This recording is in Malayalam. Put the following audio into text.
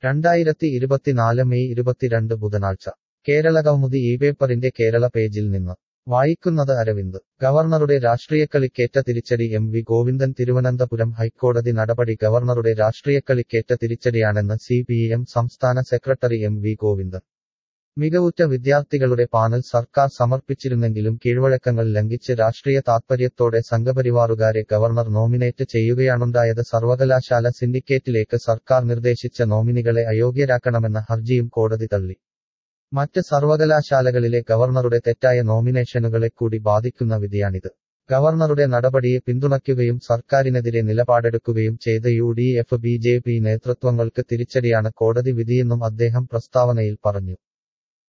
രണ്ടായിരത്തി ഇരുപത്തിനാല് മെയ് ഇരുപത്തിരണ്ട് ബുധനാഴ്ച കേരള കൗമുദി ഈ പേപ്പറിന്റെ കേരള പേജിൽ നിന്ന് വായിക്കുന്നത് അരവിന്ദ് ഗവർണറുടെ രാഷ്ട്രീയക്കളിക്കേറ്റ തിരിച്ചടി എം വി ഗോവിന്ദൻ തിരുവനന്തപുരം ഹൈക്കോടതി നടപടി ഗവർണറുടെ രാഷ്ട്രീയക്കളിക്കേറ്റ തിരിച്ചടിയാണെന്ന് സി പി എം സംസ്ഥാന സെക്രട്ടറി എം വി ഗോവിന്ദൻ മികവുറ്റ വിദ്യാർത്ഥികളുടെ പാനൽ സർക്കാർ സമർപ്പിച്ചിരുന്നെങ്കിലും കീഴ്വഴക്കങ്ങൾ ലംഘിച്ച് രാഷ്ട്രീയ താത്പര്യത്തോടെ സംഘപരിവാറുകാരെ ഗവർണർ നോമിനേറ്റ് ചെയ്യുകയാണുണ്ടായത് സർവകലാശാല സിൻഡിക്കേറ്റിലേക്ക് സർക്കാർ നിർദ്ദേശിച്ച നോമിനികളെ അയോഗ്യരാക്കണമെന്ന ഹർജിയും കോടതി തള്ളി മറ്റ് സർവകലാശാലകളിലെ ഗവർണറുടെ തെറ്റായ നോമിനേഷനുകളെ കൂടി ബാധിക്കുന്ന വിധിയാണിത് ഗവർണറുടെ നടപടിയെ പിന്തുണയ്ക്കുകയും സർക്കാരിനെതിരെ നിലപാടെടുക്കുകയും ചെയ്ത U D F B J P നേതൃത്വങ്ങൾക്ക് തിരിച്ചടിയാണ് കോടതി വിധിയെന്നും അദ്ദേഹം പ്രസ്താവനയിൽ പറഞ്ഞു